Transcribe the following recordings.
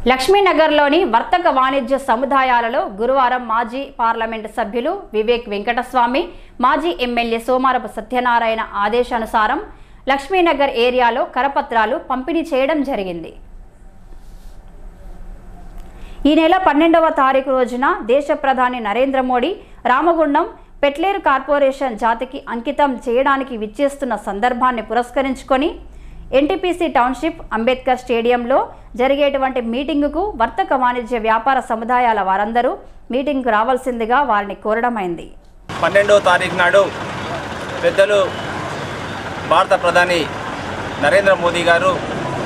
లక్ష్మీనగర్లోని వర్తక వాణిజ్య సముదాయాలలో గురువారం మాజీ పార్లమెంటు సభ్యులు వివేక్ వెంకటస్వామి మాజీ ఎమ్మెల్యే సోమారపు సత్యనారాయణ ఆదేశానుసారం లక్ష్మీనగర్ ఏరియాలో కరపత్రాలు పంపిణీ చేయడం జరిగింది ఈ నెల పన్నెండవ తారీఖు రోజున దేశ ప్రధాని నరేంద్ర మోడీ రామగుండం పెట్లేరు కార్పొరేషన్ జాతికి అంకితం చేయడానికి విచ్చేస్తున్న సందర్భాన్ని పురస్కరించుకొని ఎన్టీపీసీ టౌన్షిప్ అంబేద్కర్ స్టేడియంలో జరిగేటువంటి మీటింగుకు వర్తక వాణిజ్య వ్యాపార సముదాయాల వారందరూ మీటింగ్కు రావాల్సిందిగా వారిని కోరడమైంది పన్నెండవ తారీఖు నాడు పెద్దలు భారత ప్రధాని నరేంద్ర మోదీ గారు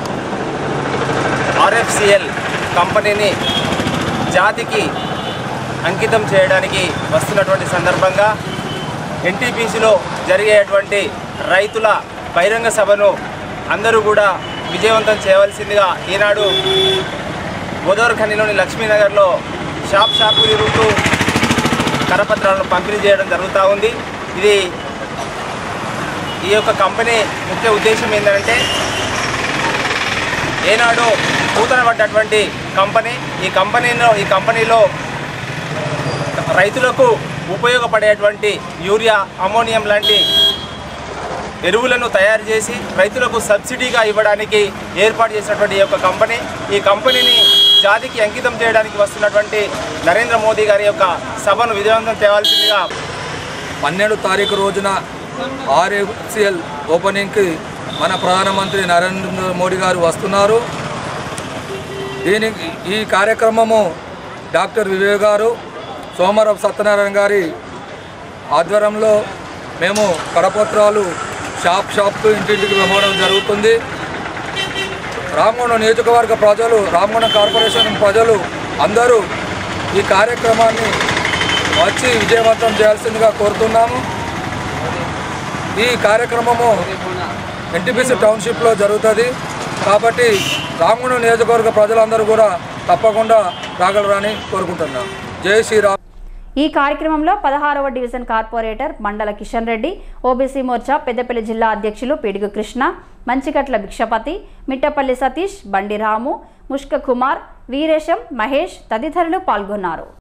ఆర్ఎఫ్సిఎల్ కంపెనీని జాతికి అంకితం చేయడానికి వస్తున్నటువంటి సందర్భంగా ఎన్టీపీసీలో జరిగేటువంటి రైతుల బహిరంగ సభను అందరూ కూడా విజయవంతం చేయవలసిందిగా ఈనాడు గోదావరి ఖనిలోని లక్ష్మీనగర్లో షాప్ షాప్ తిరుగుతూ కరపత్రాలను పంపిణీ చేయడం జరుగుతూ ఉంది ఇది ఈ యొక్క కంపెనీ ముఖ్య ఉద్దేశం ఏంటంటే ఏనాడు నూతన పడ్డటువంటి కంపెనీ ఈ కంపెనీలో ఈ కంపెనీలో రైతులకు ఉపయోగపడేటువంటి యూరియా అమోనియం లాంటి ఎరువులను తయారు చేసి రైతులకు సబ్సిడీగా ఇవ్వడానికి ఏర్పాటు చేసినటువంటి ఈ యొక్క కంపెనీ ఈ కంపెనీని జాతికి అంకితం చేయడానికి వస్తున్నటువంటి నరేంద్ర మోదీ గారి యొక్క సభను విజయవంతం చేయవలసిందిగా పన్నెండు తారీఖు రోజున ఆర్ఎఫ్సిఎల్ ఓపెనింగ్కి మన ప్రధానమంత్రి నరేంద్ర మోడీ గారు వస్తున్నారు దీనికి ఈ కార్యక్రమము డాక్టర్ వివేక్ గారు సోమరపు సత్యనారాయణ గారి ఆధ్వర్యంలో మేము కరపత్రాలు షాప్ షాప్కు ఇంటింటికి ఇవ్వడం జరుగుతుంది రామగుండం నియోజకవర్గ ప్రజలు రామగుండం కార్పొరేషన్ ప్రజలు అందరూ ఈ కార్యక్రమాన్ని వచ్చి విజయవంతం చేయాల్సిందిగా కోరుతున్నాము ఈ కార్యక్రమము ఎన్టీపీసీ టౌన్షిప్లో జరుగుతుంది కాబట్టి రామగుండం నియోజకవర్గ ప్రజలందరూ కూడా తప్పకుండా రాగలరని కోరుకుంటున్నాం జై శ్రీరామ్ ఈ కార్యక్రమంలో పదహారవ division corporator Mandala Kishan Reddy OBC Morcha Peddapalli జిల్లా అధ్యక్షులు పిడుగు కృష్ణ మంచికట్ల భిక్షపతి మిట్టపల్లి సతీష్ బండి రాము ముష్క కుమార్ వీరేశం మహేష్ తదితరులు పాల్గొన్నారు